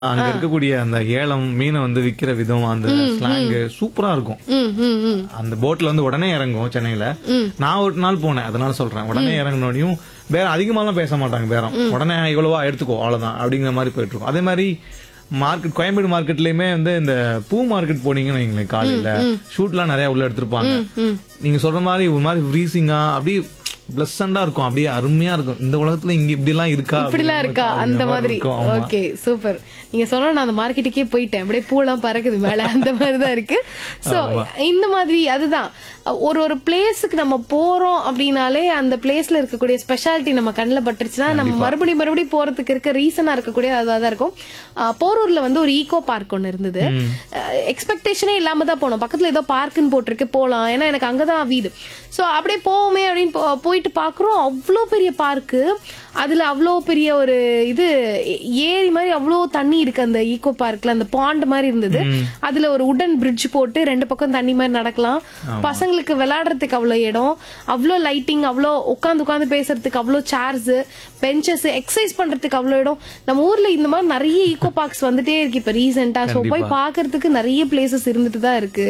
அங்க இருக்கக்கூடிய அந்த ஏலம் மீனை வந்து விக்கிற விதம் அந்த ஸ்லாங் சூப்பரா இருக்கும் ம் ம் ம் அந்த போட்ல வந்து உடனே இறங்கும் சென்னையில நான் ஒரு நாள் போனேன் அதனால சொல்றேன் உடனே இறங்கினோடையும் வேற அதிகமாலாம் பேச மாட்டாங்க பேரம் உடனே இவ்வளவா எடுத்துக்கோ அவ்வளவுதான் அப்படிங்கிற மாதிரி போயிட்டு இருக்கும் அதே மாதிரி மார்க்கெட் கோயம்பேடு மார்க்கெட்லயுமே வந்து இந்த பூ மார்க்கெட் போனீங்கன்னு வைங்களேன் காலையில ஷூட்லாம் நிறைய உள்ள எடுத்திருப்பாங்க நீங்க சொல்ற மாதிரி ஒரு மாதிரி ஃப்ரீசிங்கா அப்படியே பிளஸண்டா இருக்கும் அப்படியே அருமையா இருக்கும் இந்த உலகத்துல இங்க இப்படி எல்லாம் இருக்கா இப்படிலாம் இருக்கா அந்த மாதிரி இருக்கும், ஆமா. ஓகே சூப்பர் நீங்க சொன்னா நான் அந்த மார்க்கெட்டுக்கே போயிட்டேன் அப்படியே பூலாம் பறக்குது மேல அந்த மாதிரி தான் இருக்கு சோ இந்த மாதிரி அதுதான் ஒரு ஒரு பிளேஸுக்கு நம்ம போறோம் அப்படின்னாலே அந்த பிளேஸ்ல இருக்கக்கூடிய ஸ்பெஷாலிட்டி நம்ம கண்ணில் பட்டுருச்சுன்னா நம்ம மறுபடியும் மறுபடியும் போறதுக்கு இருக்க ரீசனா இருக்கக்கூடிய அதுவா தான் இருக்கும் அஹ் போரூர்ல வந்து ஒரு ஈகோ பார்க் ஒன்னு இருந்தது எக்ஸ்பெக்டேஷனே இல்லாம தான் போனோம் பக்கத்துல ஏதோ பார்க்குன்னு போட்டிருக்கு போலாம் ஏன்னா எனக்கு அங்கதான் வீடு சோ அப்படியே போவோமே அப்படின்னு போ- போயிட்டு பாக்குறோம் அவ்வளோ பெரிய பார்க்கு அதுல அவ்வளோ பெரிய ஒரு இது ஏ- ஏரி மாதிரி அவ்வளோ தண்ணி இருக்கு அந்த ஈகோ பார்க்ல அந்த பாண்ட் மாதிரி இருந்தது அதுல ஒரு உடன் பிரிட்ஜ் போட்டு ரெண்டு பக்கம் தண்ணி மாதிரி நடக்கலாம் பசங்களுக்கு விளையாடுறதுக்கு அவ்வளோ இடம் அவ்வளோ லைட்டிங் அவ்வளோ உட்காந்து உட்காந்து பேசுறதுக்கு அவ்வளோ சேர்ஸ் பெஞ்சஸ் எக்ஸசைஸ் பண்றதுக்கு அவ்வளோ இடம் நம்ம ஊர்ல இந்த மாதிரி நிறைய ஈகோ பார்க்ஸ் வந்துட்டே இருக்கு இப்ப ரீசெண்டா ஸோ போய் பார்க்கிறதுக்கு நிறைய பிளேசஸ் இருந்துட்டு தான் இருக்கு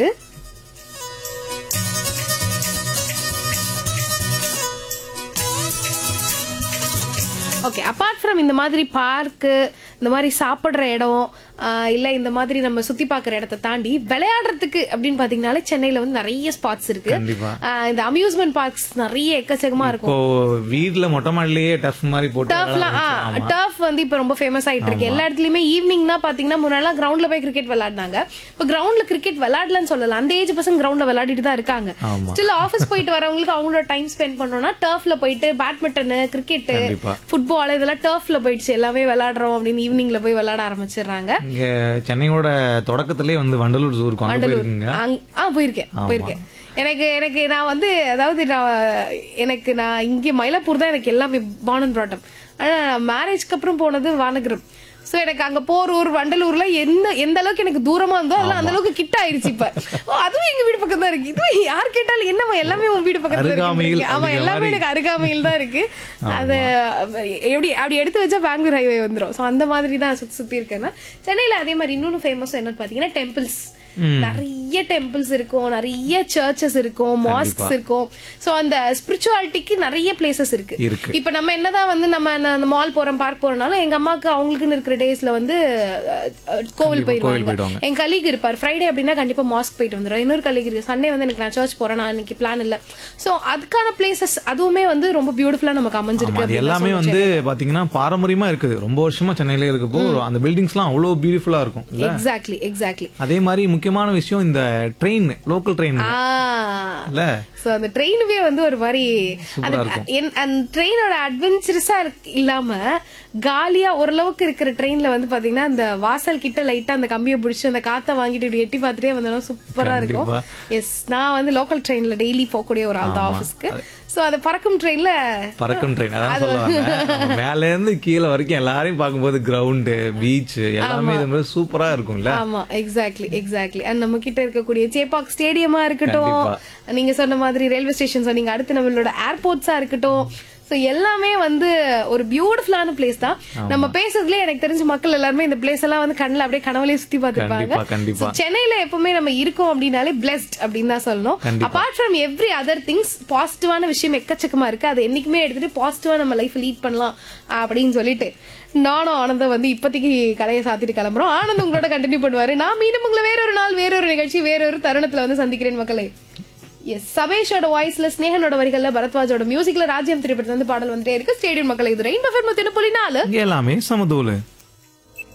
ஓகே அப்பார்ட் ஃப்ரம் இந்த மாதிரி பார்க்கு இந்த மாதிரி சாப்பிடுற இடம் ஆஹ் இல்ல இந்த மாதிரி நம்ம சுத்தி பார்க்குற இடத்த தாண்டி விளையாடுறதுக்கு அப்படின்னு பாத்தீங்கன்னாலே சென்னையில வந்து நிறைய ஸ்பாட்ஸ் இருக்கு கண்டிப்பா ஆஹ் இந்த அம்யூஸ்மெண்ட் பார்க்ஸ் நிறைய எக்கச்சக்கமா இருக்கும் இப்போ வீட்ல மொட்டை மாடிலேயே டஃப் மாதிரி போட்டு டர்ஃப்லாம் டர்ஃப் வந்து இப்ப ரொம்ப ஃபேமஸ் ஆயிட்டு இருக்கு எல்லா இடத்துலயுமே ஈவினிங்னா பாத்தீங்கன்னா முன்னாடி கிரவுண்ட்ல போய் கிரிக்கெட் விளையாடினாங்க இப்ப கிரவுண்ட்ல கிரிக்கெட் விளையாடலன்னு சொல்லலாம் அந்த ஏஜ் பசங்க கிரவுண்ட்ல விளையாடிட்டு தான் இருக்காங்க ஆமா. ஸ்டில் ஆபீஸ் போயிட்டு வரவங்களுக்கு அவங்களோட டைம் ஸ்பெண்ட் பண்ணோம்னா டர்ஃப்ல போயிட்டு பேட்மிண்டன் கிரிக்கெட் கண்டிப்பா ஃபுட்பால் இதெல்லாம் டர்ஃப்ல போயிடுச்சு எல்லாமே விளையாடுறோம் அப்படின்னு ஈவினிங்ல போய் விளையாட ஆரம்பிச்சிடுறாங்க இங்க சென்னையோட தொடக்கத்திலே வந்து வண்டலூர் ஜூ இருக்கும் அங்க போயிருக்கீங்க அங்க- ஆ போயிருக்கேன் போயிருக்கேன் எனக்கு எனக்கு நான் வந்து அதாவது நான் எனக்கு நான் இங்க மயிலாப்பூர் தான் எனக்கு எல்லாமே பார்ன் அண்ட் ப்ராட்டம் ஆனா மேரேஜ்க்கு அப்புறம் போனது வானகரம் சோ எனக்கு அங்க போரூர் வண்டலூர்ல எந்த எந்த அளவுக்கு எனக்கு தூரமா இருந்தோ அதெல்லாம் அந்த அளவுக்கு கிட்ட ஆயிருச்சு இப்ப ஓ, அதுவும் எங்க வீடு பக்கம் தான் இருக்கு இதுவும் யார் கேட்டாலும் என்னம்மா எல்லாமே உன் வீடு பக்கத்துல அருகாமையில் இருக்கு ஆமா அப்படிங்கிற எல்லாமே மாதிரி. எனக்கு அருகாமையில் தான் இருக்கு அது எப்படி அப்படி எடுத்து வச்சா பெங்களூர் ஹைவே வந்துரும் சோ அந்த மாதிரி தான் சுத்தி சுத்தி இருக்கேன்னா சென்னையில அதே மாதிரி இன்னொன்னு ஃபேமஸ் என்னன்னு பாத்தீங்கன்னா டெம்பிள்ஸ் நிறைய டெம்பிள்ஸ் இருக்கும் நிறைய சர்ச்சஸ் இருக்கும் மாஸ்க்ஸ் இருக்கும் சோ அந்த ஸ்பிரிச்சுவாலிட்டிக்கு நிறைய பிளேசஸ் இருக்கு இருக்கு. இப்ப நம்ம என்னதான் வந்து நம்ம அந்த மால் போறோம் பார்க் போறோம்னாலும் எங்க அம்மாக்கு அவங்களுக்குன்னு இருக்கிற டேஸ்ல வந்து அஹ், அஹ், கோவில் கோவில் போயிருவாங்க போயிடுவாங்க. என் கலீக் இருப்பார் ஃப்ரைடே அப்படின்னா கண்டிப்பா மாஸ்க் போயிட்டு வந்துடும் இன்னொரு கலீக் இருக்கு சண்டே வந்து எனக்கு நான் சர்ச் போறேன் நான் இன்னைக்கு பிளான் இல்ல சோ அதுக்கான பிளேசஸ் அதுவுமே வந்து ரொம்ப பியூட்டிஃபுல்லா நமக்கு ஆமா, அமைஞ்சிருக்கு அது அப்படின்னு தான் எல்லாமே சொல்லணும். வந்து பாத்தீங்கன்னா பாரம்பரியமா இருக்குது ரொம்ப வருஷமா சென்னையில இருக்கப்போ அந்த பில்டிங்ஸ் எல்லாம் அவ்வளவு பியூட்டிஃபுல்லா இருக்கும் இல்ல எக்ஸாக்ட்லி எக்ஸாக்ட்லி அதே மாதிரி முக்கியமான விஷயம் இந்த ட்ரெயின் லோக்கல் ட்ரெயின் ஆ இல்ல சோ அந்த ட்ரெயினுமே வந்து ஒரு மாதிரி அந்த என்- அந்த ட்ரெயினோட அட்வென்ச்சரஸா இல்லாம காலியா ஓரளவுக்கு இருக்கிற ட்ரெயின்ல வந்து பாத்தீங்கன்னா அந்த வாசல் கிட்ட லைட்டா அந்த கம்பியை பிடிச்சி அந்த காத்த வாங்கிட்டு இப்படி எட்டி பார்த்துட்டே வந்தாலும் சூப்பரா இருக்கும் எஸ் நான் வந்து லோக்கல் ட்ரெயின்ல டெய்லி போகக்கூடிய ஒரு ஆள் தான் ஆஃபீஸ்க்கு சோ அது பறக்கும் ட்ரெயின்ல பறக்கும் ட்ரெயின் அதான் சொல்லுவாங்க மேல இருந்து கீழே வரைக்கும் எல்லாரையும் பார்க்கும்போது கிரவுண்டு பீச் எல்லாமே இது மாதிரி சூப்பரா இருக்கும்ல ஆமா எக்ஸாக்ட்லி எக்ஸாக்ட்லி அண்ட் நம்ம கிட்ட இருக்கக்கூடிய சேப்பாக் ஸ்டேடியமா இருக்கட்டும் நீங்க சொன்ன மாதிரி ரயில்வே ஸ்டேஷன் சொன்னீங்க அடுத்து நம்மளோட ஏர்போர்ட்ஸா இருக்கட்டும் சோ எல்லாமே வந்து ஒரு பியூட்டிஃபுல்லான பிளேஸ் தான் நம்ம பேசுறதுலயே எனக்கு தெரிஞ்ச மக்கள் எல்லாருமே இந்த பிளேஸ் எல்லாம் வந்து கண்ணுல அப்படியே கனவுலயே சுத்தி பார்த்திருப்பாங்க கண்டிப்பா கண்டிப்பா So, சென்னையில எப்பவுமே நம்ம இருக்கோம் அப்படின்னாலே பிளெஸ்ட் அப்படின்னு தான் சொல்லணும் கண்டிப்பா. Apart from every other things பாசிட்டிவான விஷயம் எக்கச்சக்கமா இருக்கு அது என்னைக்குமே எடுத்துட்டு பாசிட்டிவா நம்ம லைஃப் லீட் பண்ணலாம் அப்படின்னு சொல்லிட்டு நானும் ஆனந்தம் வந்து இப்போதைக்கு கடையை சாத்திட்டு கிளம்புறோம் ஆனந்த் உங்களோட கண்டினியூ பண்ணுவாரு நான் மீண்டும் உங்களை வேறொரு நாள் வேறொரு நிகழ்ச்சி வேறொரு தருணத்துல வந்து சந்திக்கிறேன் மக்களே எஸ் சபேஷோட வாய்ஸ்ல ஸ்னேகனோட வரிகள்ல பரத்வாஜோட மியூசிக்ல ராஜ்யம் திரைப்படத்துல வந்து பாடல் வந்துட்டே இருக்கு ஸ்டேடியம் மக்களை இது ரெயின் பஃபர் முத்தின புள்ளி நாலு இங்க எல்லாமே சமதூளு